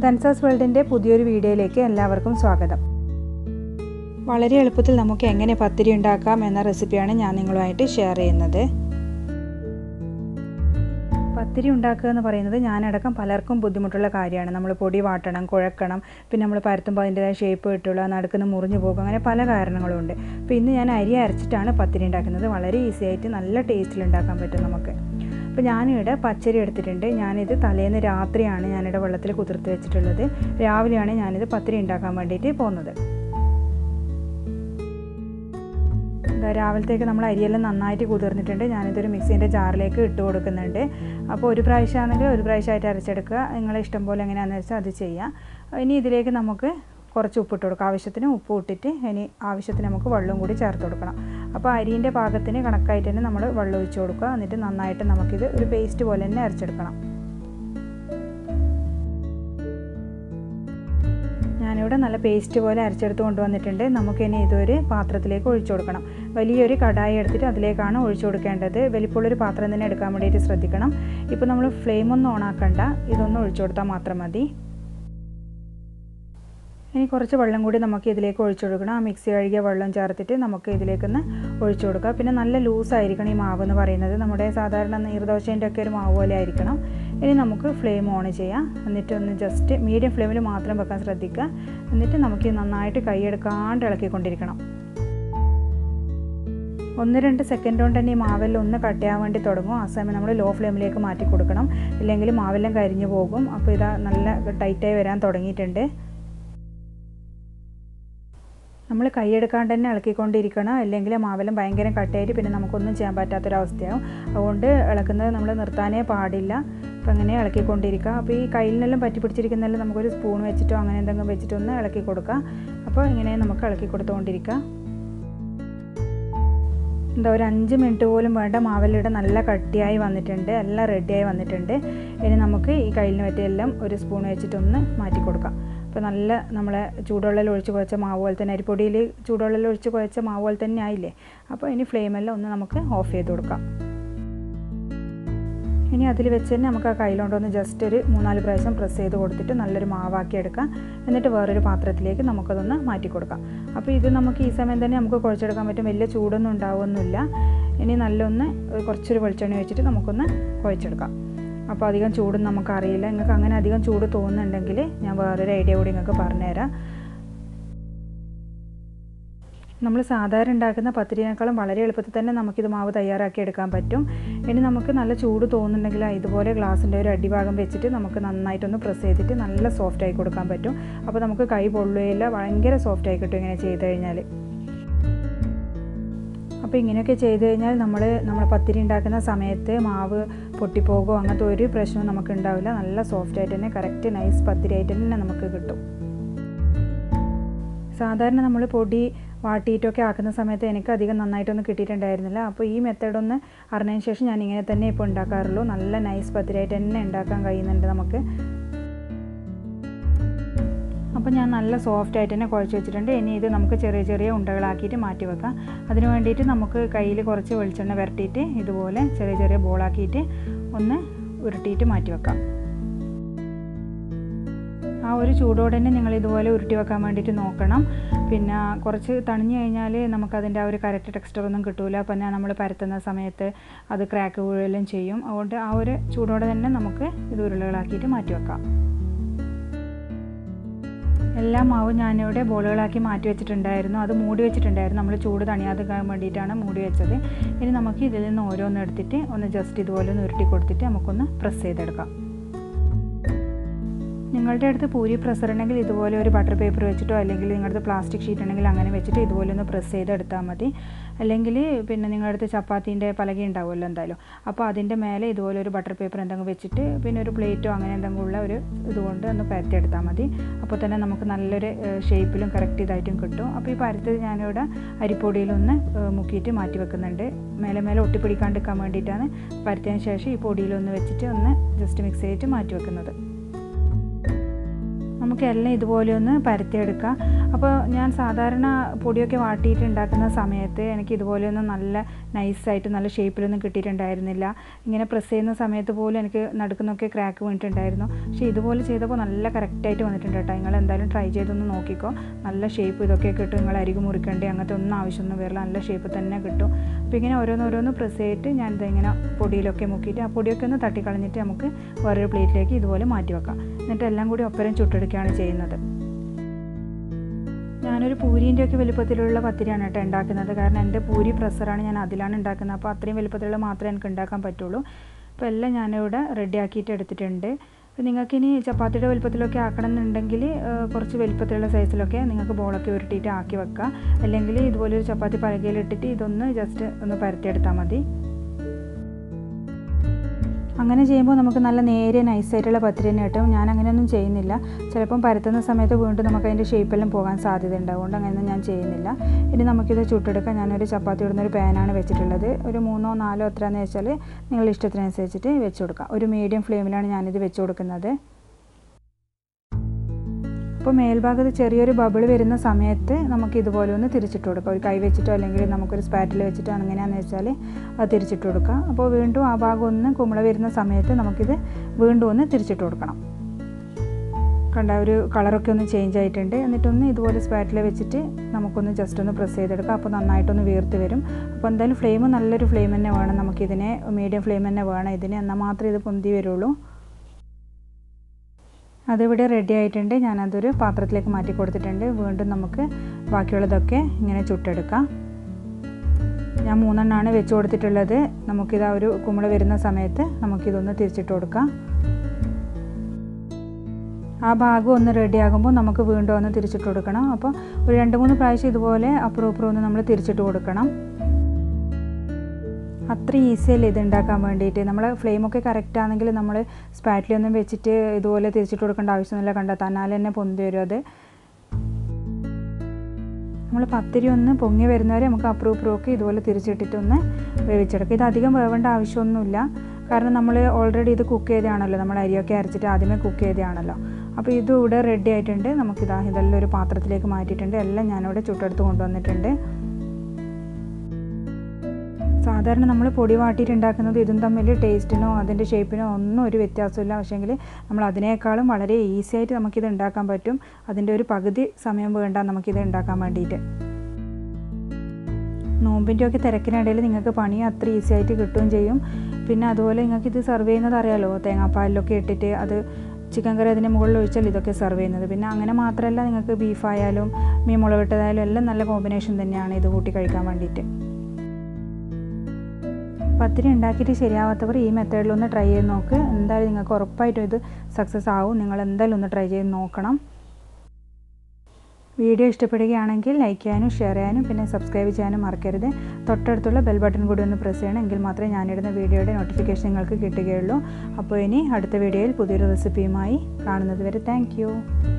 ധൻസാസ് വേൾഡിൻ്റെ പുതിയൊരു വീഡിയോയിലേക്ക് എല്ലാവർക്കും സ്വാഗതം വളരെ എളുപ്പത്തിൽ നമുക്ക് എങ്ങനെ പത്തിരി ഉണ്ടാക്കാം എന്ന റെസിപ്പിയാണ് ഞാൻ നിങ്ങളുമായിട്ട് ഷെയർ ചെയ്യുന്നത് പത്തിരി ഉണ്ടാക്കുക എന്ന് പറയുന്നത് ഞാനടക്കം പലർക്കും ബുദ്ധിമുട്ടുള്ള കാര്യമാണ് നമ്മൾ പൊടി വാട്ടണം കുഴക്കണം പിന്നെ നമ്മൾ പരത്തുമ്പോൾ അതിൻ്റെതായ ഷേപ്പ് കിട്ടുള്ള നടുക്കുന്ന മുറിഞ്ഞു പോകും അങ്ങനെ പല കാരണങ്ങളും ഉണ്ട് അപ്പോൾ ഇന്ന് ഞാൻ അരി അരച്ചിട്ടാണ് പത്തിരി ഉണ്ടാക്കുന്നത് വളരെ ഈസി ആയിട്ട് നല്ല ടേസ്റ്റിൽ ഉണ്ടാക്കാൻ പറ്റും നമുക്ക് അപ്പോൾ ഞാനിവിടെ പച്ചരി എടുത്തിട്ടുണ്ട് ഞാനിത് തലേന്ന് രാത്രിയാണ് ഞാനിവിടെ വെള്ളത്തിൽ കുതിർത്ത് വെച്ചിട്ടുള്ളത് രാവിലെയാണ് ഞാനിത് പത്തിരി ഉണ്ടാക്കാൻ വേണ്ടിയിട്ട് പോകുന്നത് രാവിലത്തേക്ക് നമ്മൾ അരിയെല്ലാം നന്നായിട്ട് കുതിർന്നിട്ടുണ്ട് ഞാനിതൊരു മിക്സീൻ്റെ ജാറിലേക്ക് ഇട്ട് കൊടുക്കുന്നുണ്ട് അപ്പോൾ ഒരു പ്രാവശ്യമാണെങ്കിൽ ഒരു പ്രാവശ്യമായിട്ട് അരച്ചെടുക്കുക നിങ്ങളെ ഇഷ്ടം പോലെ എങ്ങനെയാണെന്ന് വെച്ചാൽ അത് ചെയ്യുക ഇനി ഇതിലേക്ക് നമുക്ക് കുറച്ച് ഉപ്പിട്ട് കൊടുക്കുക ആവശ്യത്തിന് ഉപ്പ് ഇട്ടിട്ട് ഇനി ആവശ്യത്തിന് നമുക്ക് വെള്ളവും കൂടി ചേർത്ത് കൊടുക്കണം അപ്പോൾ അരിൻ്റെ പാകത്തിന് കണക്കായിട്ട് തന്നെ നമ്മൾ വെള്ളം ഒഴിച്ച് കൊടുക്കുക എന്നിട്ട് നന്നായിട്ട് നമുക്കിത് ഒരു പേസ്റ്റ് പോലെ തന്നെ അരച്ചെടുക്കണം ഞാനിവിടെ നല്ല പേസ്റ്റ് പോലെ അരച്ചെടുത്ത് കൊണ്ടുവന്നിട്ടുണ്ട് നമുക്കിനി ഇതൊരു പാത്രത്തിലേക്ക് ഒഴിച്ചു കൊടുക്കണം വലിയൊരു കടായി എടുത്തിട്ട് അതിലേക്കാണ് ഒഴിച്ചു കൊടുക്കേണ്ടത് വലിപ്പമുള്ളൊരു പാത്രം തന്നെ എടുക്കാൻ വേണ്ടിയിട്ട് ശ്രദ്ധിക്കണം ഇപ്പോൾ നമ്മൾ ഫ്ലെയിം ഒന്നും ഓണാക്കണ്ട ഇതൊന്ന് ഒഴിച്ചു കൊടുത്താൽ മാത്രം മതി ഇനി കുറച്ച് വെള്ളം കൂടി നമുക്ക് ഇതിലേക്ക് ഒഴിച്ചു കൊടുക്കണം ആ മിക്സി കഴുകിയ വെള്ളം ചേർത്തിട്ട് നമുക്ക് ഇതിലേക്കൊന്ന് ഒഴിച്ചു കൊടുക്കുക പിന്നെ നല്ല ലൂസായിരിക്കണം ഈ മാവ് എന്ന് പറയുന്നത് നമ്മുടെ സാധാരണ നീർദോശേൻ്റെ ഒക്കെ ഒരു മാവ് പോലെ ആയിരിക്കണം ഇനി നമുക്ക് ഫ്ലെയിം ഓൺ ചെയ്യാം എന്നിട്ട് ഒന്ന് ജസ്റ്റ് മീഡിയം ഫ്ലെയിമിൽ മാത്രം വെക്കാൻ ശ്രദ്ധിക്കുക എന്നിട്ട് നമുക്ക് നന്നായിട്ട് കൈയെടുക്കാണ്ട് ഇളക്കിക്കൊണ്ടിരിക്കണം ഒന്ന് രണ്ട് സെക്കൻഡ് കൊണ്ട് തന്നെ ഈ മാവെല്ലാം ഒന്ന് കട്ട് ചെയ്യാൻ വേണ്ടി തുടങ്ങും ആ സമയം നമ്മൾ ലോ ഫ്ലെയിമിലേക്ക് മാറ്റി കൊടുക്കണം ഇല്ലെങ്കിൽ മാവെല്ലാം കരിഞ്ഞു പോകും അപ്പോൾ ഇതാ നല്ല ടൈറ്റായി വരാൻ തുടങ്ങിയിട്ടുണ്ട് നമ്മൾ കൈയെടുക്കാണ്ട് തന്നെ ഇളക്കിക്കൊണ്ടിരിക്കണം അല്ലെങ്കിൽ മാവെല്ലാം ഭയങ്കര കട്ടയായിട്ട് പിന്നെ നമുക്കൊന്നും ചെയ്യാൻ പറ്റാത്തൊരവസ്ഥയാവും അതുകൊണ്ട് ഇളക്കുന്നത് നമ്മൾ നിർത്താനേ പാടില്ല അപ്പോൾ അങ്ങനെ ഇളക്കിക്കൊണ്ടിരിക്കുക അപ്പോൾ ഈ കയ്യിലെല്ലാം പറ്റി പിടിച്ചിരിക്കുന്നതെല്ലാം നമുക്കൊരു സ്പൂൺ വെച്ചിട്ടോ അങ്ങനെ എന്തെങ്കിലും വെച്ചിട്ടോ ഒന്ന് ഇളക്കി കൊടുക്കുക അപ്പോൾ ഇങ്ങനെ നമുക്ക് ഇളക്കി കൊടുത്തുകൊണ്ടിരിക്കുക എന്താ ഒരു അഞ്ച് മിനിറ്റ് പോലും വേണ്ട മാവലിയുടെ നല്ല കട്ടിയായി വന്നിട്ടുണ്ട് എല്ലാം റെഡിയായി വന്നിട്ടുണ്ട് ഇനി നമുക്ക് ഈ കയ്യിലിന് പറ്റിയെല്ലാം ഒരു സ്പൂൺ വെച്ചിട്ടൊന്ന് മാറ്റി കൊടുക്കാം അപ്പോൾ നല്ല നമ്മളെ ചൂടുവെള്ളം ഒഴിച്ച് കുഴച്ച മാവ് പോലെ തന്നെ അരിപ്പൊടിയിൽ ചൂടുവെള്ളം ഒഴിച്ച് കുഴച്ച മാവ് പോലെ തന്നെ ആയില്ലേ അപ്പോൾ ഇനി ഫ്ലെയിമെല്ലാം ഒന്ന് നമുക്ക് ഓഫ് ചെയ്ത് കൊടുക്കാം ഇനി അതിൽ വെച്ച് തന്നെ നമുക്ക് ആ കയ്യിലോണ്ടൊന്ന് ജസ്റ്റ് ഒരു മൂന്നാല് പ്രാവശ്യം പ്രസ് ചെയ്ത് കൊടുത്തിട്ട് നല്ലൊരു മാവാക്കി എടുക്കാം എന്നിട്ട് വേറൊരു പാത്രത്തിലേക്ക് നമുക്കതൊന്ന് മാറ്റി കൊടുക്കാം അപ്പോൾ ഇത് നമുക്ക് ഈ സമയം തന്നെ നമുക്ക് കുഴച്ചെടുക്കാൻ പറ്റും വലിയ ചൂടൊന്നും ഉണ്ടാവുമൊന്നുമില്ല ഇനി നല്ലൊന്ന് കുറച്ചൊരു വെളിച്ചെണ്ണ വെച്ചിട്ട് നമുക്കൊന്ന് കുഴച്ചെടുക്കാം അപ്പോൾ അധികം ചൂട് നമുക്കറിയില്ല നിങ്ങൾക്ക് അങ്ങനെ അധികം ചൂട് തോന്നുന്നുണ്ടെങ്കിൽ ഞാൻ വേറൊരു ഐഡിയ കൂടി നിങ്ങൾക്ക് പറഞ്ഞുതരാം നമ്മൾ സാധാരണ ഉണ്ടാക്കുന്ന പത്തിരിനേക്കാളും വളരെ എളുപ്പത്തിൽ തന്നെ നമുക്കിത് മാവ് തയ്യാറാക്കി എടുക്കാൻ പറ്റും ഇനി നമുക്ക് നല്ല ചൂട് തോന്നുന്നുണ്ടെങ്കിൽ ഇതുപോലെ ഗ്ലാസിൻ്റെ ഒരു അടിഭാഗം വെച്ചിട്ട് നമുക്ക് നന്നായിട്ടൊന്ന് പ്രസ് ചെയ്തിട്ട് നല്ല സോഫ്റ്റ് ആയി കൊടുക്കാൻ പറ്റും അപ്പോൾ നമുക്ക് കൈ പൊള്ളുകയില്ല ഭയങ്കര സോഫ്റ്റ് ആയി കിട്ടും ഇങ്ങനെ ചെയ്ത് കഴിഞ്ഞാൽ അപ്പോൾ ഇങ്ങനെയൊക്കെ ചെയ്ത് കഴിഞ്ഞാൽ നമ്മൾ നമ്മൾ പത്തിരി ഉണ്ടാക്കുന്ന സമയത്ത് മാവ് പൊട്ടിപ്പോകോ അങ്ങനത്തെ ഒരു പ്രശ്നവും നമുക്ക് ഉണ്ടാവില്ല നല്ല സോഫ്റ്റ് ആയിട്ട് തന്നെ കറക്റ്റ് നൈസ് പത്തിരി ആയിട്ട് തന്നെ നമുക്ക് കിട്ടും സാധാരണ നമ്മൾ പൊടി വാട്ടിയിട്ടൊക്കെ ആക്കുന്ന സമയത്ത് എനിക്ക് അധികം നന്നായിട്ടൊന്നും കിട്ടിയിട്ടുണ്ടായിരുന്നില്ല അപ്പോൾ ഈ മെത്തേഡ് ഒന്ന് അറിഞ്ഞതിന് ശേഷം ഞാൻ ഇങ്ങനെ തന്നെ ഇപ്പോൾ ഉണ്ടാക്കാറുള്ളൂ നല്ല നൈസ് പത്തിരിയായിട്ട് തന്നെ ഉണ്ടാക്കാൻ കഴിയുന്നുണ്ട് നമുക്ക് അപ്പോൾ ഞാൻ നല്ല സോഫ്റ്റ് ആയിട്ട് തന്നെ കുഴച്ച് വെച്ചിട്ടുണ്ട് ഇനി ഇത് നമുക്ക് ചെറിയ ചെറിയ ഉണ്ടകളാക്കിയിട്ട് മാറ്റി വെക്കാം അതിന് വേണ്ടിയിട്ട് നമുക്ക് കയ്യിൽ കുറച്ച് വെളിച്ചെണ്ണ വരട്ടിയിട്ട് ഇതുപോലെ ചെറിയ ചെറിയ ബോളാക്കിയിട്ട് ഒന്ന് ഉരുട്ടിയിട്ട് മാറ്റി വെക്കാം ആ ഒരു ചൂടോടെ തന്നെ നിങ്ങൾ ഇതുപോലെ ഉരുട്ടി വെക്കാൻ വേണ്ടിയിട്ട് നോക്കണം പിന്നെ കുറച്ച് തണിഞ്ഞു കഴിഞ്ഞാൽ നമുക്കതിൻ്റെ ആ ഒരു കറക്റ്റ് ടെക്സ്ചർ ഒന്നും കിട്ടില്ല പിന്നെ നമ്മൾ പരത്തുന്ന സമയത്ത് അത് ക്രാക്ക് വീഴുകയും ചെയ്യും അതുകൊണ്ട് ആ ഒരു ചൂടോടെ തന്നെ നമുക്ക് ഇത് ഉരുളകളാക്കിയിട്ട് മാറ്റി വെക്കാം എല്ലാ മാവും ഞാനിവിടെ ബോളുകളാക്കി മാറ്റി വെച്ചിട്ടുണ്ടായിരുന്നു അത് മൂടി വെച്ചിട്ടുണ്ടായിരുന്നു നമ്മൾ ചൂട് തണിയാതെക്കാൻ വേണ്ടിയിട്ടാണ് മൂടി വെച്ചത് ഇനി നമുക്ക് ഇതിൽ നിന്ന് ഓരോന്ന് എടുത്തിട്ട് ഒന്ന് ജസ്റ്റ് ഇതുപോലെ ഒന്ന് ഉരുട്ടി കൊടുത്തിട്ട് നമുക്കൊന്ന് പ്രസ് ചെയ്തെടുക്കാം നിങ്ങളുടെ അടുത്ത് പൂരി പ്രസർ ഉണ്ടെങ്കിൽ ഇതുപോലെ ഒരു ബട്ടർ പേപ്പർ വെച്ചിട്ടോ അല്ലെങ്കിൽ നിങ്ങളുടെ പ്ലാസ്റ്റിക് ഷീറ്റ് ഉണ്ടെങ്കിൽ അങ്ങനെ വെച്ചിട്ട് ഇതുപോലെ ഒന്ന് പ്രസ് ചെയ്തെടുത്താൽ മതി അല്ലെങ്കിൽ പിന്നെ നിങ്ങളുടെ അടുത്ത് ചപ്പാത്തീൻ്റെ പലക ഉണ്ടാവുമല്ലോ എന്തായാലും അപ്പോൾ അതിൻ്റെ മേലെ ഇതുപോലെ ഒരു ബട്ടർ പേപ്പർ എന്തെങ്കിലും വെച്ചിട്ട് പിന്നെ ഒരു പ്ലേറ്റോ അങ്ങനെ എന്തെങ്കിലും ഉള്ള ഒരു ഇതുകൊണ്ട് ഒന്ന് പരത്തിയെടുത്താൽ മതി അപ്പോൾ തന്നെ നമുക്ക് നല്ലൊരു ഷേപ്പിലും കറക്റ്റ് ഇതായിട്ടും കിട്ടും അപ്പോൾ ഈ പരത്തത് ഞാനിവിടെ അരിപ്പൊടിയിലൊന്ന് മുക്കിയിട്ട് മാറ്റി വെക്കുന്നുണ്ട് മേലെ മേലെ ഒട്ടിപ്പിടിക്കാണ്ടിരിക്കാൻ വേണ്ടിയിട്ടാണ് പരത്തിയതിന് ശേഷം ഈ പൊടിയിലൊന്ന് വെച്ചിട്ട് ഒന്ന് ജസ്റ്റ് മിക്സ് ചെയ്തിട്ട് മാറ്റി വെക്കുന്നത് നമുക്ക് എല്ലാം ഇതുപോലെ ഒന്ന് പരത്തിയെടുക്കാം അപ്പോൾ ഞാൻ സാധാരണ പൊടിയൊക്കെ വാട്ടിയിട്ട് ഉണ്ടാക്കുന്ന സമയത്ത് എനിക്ക് ഇതുപോലെയൊന്നും നല്ല നൈസായിട്ട് നല്ല ഷേപ്പിലൊന്നും കിട്ടിയിട്ടുണ്ടായിരുന്നില്ല ഇങ്ങനെ പ്രസ് ചെയ്യുന്ന സമയത്ത് പോലും എനിക്ക് നടുക്കുന്നൊക്കെ ക്രാക്ക് വീണിട്ടുണ്ടായിരുന്നു പക്ഷേ ഇതുപോലെ ചെയ്തപ്പോൾ നല്ല കറക്റ്റായിട്ട് വന്നിട്ടുണ്ട് കേട്ടോ നിങ്ങൾ എന്തായാലും ട്രൈ ചെയ്തൊന്ന് നോക്കിക്കോ നല്ല ഷേപ്പ് ഇതൊക്കെ കിട്ടും നിങ്ങൾ അരികു മുറിക്കേണ്ടി അങ്ങനത്തെ ഒന്നും ആവശ്യമൊന്നും വരില്ല നല്ല ഷേപ്പ് തന്നെ കിട്ടും അപ്പോൾ ഇങ്ങനെ ഓരോന്നോരോന്ന് പ്രസ് ചെയ്തിട്ട് ഞാൻ ഇതിങ്ങനെ പൊടിയിലൊക്കെ മുക്കിയിട്ട് ആ പൊടിയൊക്കെ ഒന്ന് തട്ടിക്കളഞ്ഞിട്ട് നമുക്ക് വേറൊരു പ്ലേറ്റിലേക്ക് ഇതുപോലെ മാറ്റി വെക്കാം എന്നിട്ട് എല്ലാം കൂടി ഒപ്പരം ചുട്ടെടുക്കുകയാണ് ചെയ്യുന്നത് ഞാനൊരു പൂരീൻ്റെ ഒക്കെ വലുപ്പത്തിലുള്ള പത്തിരിയാണ് കേട്ടോ ഉണ്ടാക്കുന്നത് കാരണം എൻ്റെ പൂരി പ്രഷറാണ് ഞാൻ അതിലാണ് ഉണ്ടാക്കുന്നത് അപ്പോൾ അത്രയും വലുപ്പത്തിലുള്ള മാത്രമേ എനിക്ക് ഉണ്ടാക്കാൻ പറ്റുള്ളൂ അപ്പോൾ എല്ലാം ഞാനിവിടെ റെഡി ആക്കിയിട്ട് എടുത്തിട്ടുണ്ട് അപ്പോൾ നിങ്ങൾക്കിനി ചപ്പാത്തിയുടെ വലുപ്പത്തിലൊക്കെ ആക്കണം എന്നുണ്ടെങ്കിൽ കുറച്ച് വലുപ്പത്തിലുള്ള സൈസിലൊക്കെ നിങ്ങൾക്ക് ബോളൊക്കെ ഉരുട്ടിയിട്ട് ആക്കി വെക്കുക അല്ലെങ്കിൽ ഇതുപോലെ ഒരു ചപ്പാത്തി പലകയിലിട്ടിട്ട് ഇതൊന്ന് ജസ്റ്റ് ഒന്ന് പരത്തിയെടുത്താൽ മതി അങ്ങനെ ചെയ്യുമ്പോൾ നമുക്ക് നല്ല നേരിയ നൈസായിട്ടുള്ള പത്തിരി തന്നെ കിട്ടും ഞാൻ അങ്ങനെയൊന്നും ചെയ്യുന്നില്ല ചിലപ്പം പരത്തുന്ന സമയത്ത് വീണ്ടും നമുക്ക് അതിൻ്റെ ഷേപ്പെല്ലാം പോകാൻ സാധ്യത ഉണ്ട് അതുകൊണ്ട് അങ്ങനെയൊന്നും ഞാൻ ചെയ്യുന്നില്ല ഇനി നമുക്കിത് ചുട്ടെടുക്കാൻ ഞാനൊരു ചപ്പാത്തി ഇടുന്ന ഒരു പാനാണ് വെച്ചിട്ടുള്ളത് ഒരു മൂന്നോ നാലോ എത്രയാണെന്ന് വെച്ചാൽ നിങ്ങളുടെ ഇഷ്ടത്തിനനുസരിച്ചിട്ട് വെച്ച് കൊടുക്കാം ഒരു മീഡിയം ഫ്ലെയിമിലാണ് ഞാനിത് വെച്ച് കൊടുക്കുന്നത് അപ്പോൾ മേൽഭാഗത്ത് ചെറിയൊരു ബബിൾ വരുന്ന സമയത്ത് നമുക്ക് ഇതുപോലെ ഒന്ന് തിരിച്ചിട്ട് കൊടുക്കാം ഒരു കൈ വെച്ചിട്ടോ അല്ലെങ്കിൽ നമുക്കൊരു സ്പാറ്റിൽ വെച്ചിട്ടോ എങ്ങനെയാണെന്ന് വെച്ചാൽ അത് തിരിച്ചിട്ട് കൊടുക്കാം അപ്പോൾ വീണ്ടും ആ ഭാഗം ഒന്ന് കുമ്പള വരുന്ന സമയത്ത് നമുക്കിത് വീണ്ടും ഒന്ന് തിരിച്ചിട്ട് കൊടുക്കണം കണ്ട ഒരു കളറൊക്കെ ഒന്ന് ചേഞ്ച് ആയിട്ടുണ്ട് എന്നിട്ടൊന്ന് ഇതുപോലെ സ്പാറ്റിൽ വെച്ചിട്ട് നമുക്കൊന്ന് ജസ്റ്റ് ഒന്ന് പ്രസ് ചെയ്തെടുക്കാം അപ്പോൾ നന്നായിട്ടൊന്ന് വീർത്ത് വരും അപ്പോൾ എന്തായാലും ഫ്ലെയിം നല്ലൊരു ഫ്ലെയിം തന്നെ വേണം നമുക്കിതിനെ മീഡിയം ഫ്ലെയിം തന്നെ വേണം ഇതിന് എന്നാൽ മാത്രമേ ഇത് പൊന്തി വരുള്ളൂ അതിവിടെ റെഡി ആയിട്ടുണ്ട് ഞാനതൊരു പാത്രത്തിലേക്ക് മാറ്റി കൊടുത്തിട്ടുണ്ട് വീണ്ടും നമുക്ക് ബാക്കിയുള്ളതൊക്കെ ഇങ്ങനെ ചുട്ടെടുക്കാം ഞാൻ മൂന്നെണ്ണമാണ് വെച്ച് കൊടുത്തിട്ടുള്ളത് നമുക്കിത് ആ ഒരു കുമ്പള വരുന്ന സമയത്ത് നമുക്കിതൊന്ന് തിരിച്ചിട്ട് കൊടുക്കാം ആ ഭാഗം ഒന്ന് റെഡി ആകുമ്പോൾ നമുക്ക് വീണ്ടും ഒന്ന് തിരിച്ചിട്ട് കൊടുക്കണം അപ്പോൾ ഒരു രണ്ട് മൂന്ന് പ്രാവശ്യം ഇതുപോലെ അപ്പുറം ഇപ്പുറം ഒന്ന് നമ്മൾ തിരിച്ചിട്ട് കൊടുക്കണം അത്ര ഈസിയല്ലേ ഇത് ഉണ്ടാക്കാൻ വേണ്ടിയിട്ട് നമ്മൾ ഫ്ലെയിമൊക്കെ കറക്റ്റ് ആണെങ്കിൽ നമ്മൾ സ്പാറ്റിലൊന്നും വെച്ചിട്ട് ഇതുപോലെ തിരിച്ചിട്ട് കൊടുക്കേണ്ട ആവശ്യമൊന്നുമില്ല കണ്ട തന്നാൽ തന്നെ പൊന്തി വരും അത് നമ്മൾ പത്തിരി ഒന്ന് പൊങ്ങി വരുന്നവരെ നമുക്ക് അപ്പുറം ഇപ്പുറമൊക്കെ ഇതുപോലെ തിരിച്ചിട്ടിട്ടൊന്ന് വേവിച്ചെടുക്കുക ഇത് അധികം വേവേണ്ട ആവശ്യമൊന്നുമില്ല കാരണം നമ്മൾ ഓൾറെഡി ഇത് കുക്ക് ചെയ്തതാണല്ലോ നമ്മൾ അരിയൊക്കെ അരച്ചിട്ട് ആദ്യമേ കുക്ക് ചെയ്തതാണല്ലോ അപ്പോൾ ഇത് ഇവിടെ റെഡി ആയിട്ടുണ്ട് നമുക്കിതാ ഇതെല്ലാം ഒരു പാത്രത്തിലേക്ക് മാറ്റിയിട്ടുണ്ട് എല്ലാം ഞാനിവിടെ ചുട്ടെടുത്ത് കൊണ്ടുവന്നിട്ടുണ്ട് സാധാരണ നമ്മൾ പൊടി വാട്ടിയിട്ട് ഉണ്ടാക്കുന്നത് ഇതും തമ്മിൽ ടേസ്റ്റിനോ അതിൻ്റെ ഷേപ്പിനോ ഒന്നും ഒരു വ്യത്യാസമില്ല പക്ഷേങ്കിൽ നമ്മൾ അതിനേക്കാളും വളരെ ഈസി ആയിട്ട് നമുക്കിത് ഉണ്ടാക്കാൻ പറ്റും അതിൻ്റെ ഒരു പകുതി സമയം വേണ്ട നമുക്കിത് ഉണ്ടാക്കാൻ വേണ്ടിയിട്ട് നോമ്പിൻ്റെ ഒക്കെ തിരക്കിനിടയിൽ നിങ്ങൾക്ക് പണി അത്ര ഈസി ആയിട്ട് കിട്ടുകയും ചെയ്യും പിന്നെ അതുപോലെ നിങ്ങൾക്ക് ഇത് സെർവ് ചെയ്യുന്നത് അറിയാലോ തേങ്ങാപ്പാലിലൊക്കെ ഇട്ടിട്ട് അത് ചിക്കൻ കറി അതിൻ്റെ മുകളിൽ ഒഴിച്ചാൽ ഇതൊക്കെ സെർവ് ചെയ്യുന്നത് പിന്നെ അങ്ങനെ മാത്രമല്ല നിങ്ങൾക്ക് ബീഫായാലും മീൻ മുളകിട്ടതായാലും എല്ലാം നല്ല കോമ്പിനേഷൻ തന്നെയാണ് ഇത് കൂട്ടി കഴിക്കാൻ വേണ്ടിയിട്ട് പത്തിരി ഉണ്ടാക്കിയിട്ട് ശരിയാവാത്തവർ ഈ മെത്തേഡിലൊന്ന് ട്രൈ ചെയ്ത് നോക്ക് എന്തായാലും നിങ്ങൾക്ക് ഉറപ്പായിട്ടും ഇത് സക്സസ് ആവും നിങ്ങൾ എന്തായാലും ഒന്ന് ട്രൈ ചെയ്ത് നോക്കണം വീഡിയോ ഇഷ്ടപ്പെടുകയാണെങ്കിൽ ലൈക്ക് ചെയ്യാനും ഷെയർ ചെയ്യാനും പിന്നെ സബ്സ്ക്രൈബ് ചെയ്യാനും മറക്കരുത് തൊട്ടടുത്തുള്ള ബെൽ ബട്ടൺ കൂടി ഒന്ന് പ്രസ് ചെയ്യണം എങ്കിൽ മാത്രമേ ഞാനിടുന്ന വീഡിയോയുടെ നോട്ടിഫിക്കേഷൻ നിങ്ങൾക്ക് കിട്ടുകയുള്ളൂ അപ്പോൾ ഇനി അടുത്ത വീഡിയോയിൽ പുതിയൊരു റെസിപ്പിയുമായി കാണുന്നത് വരെ താങ്ക്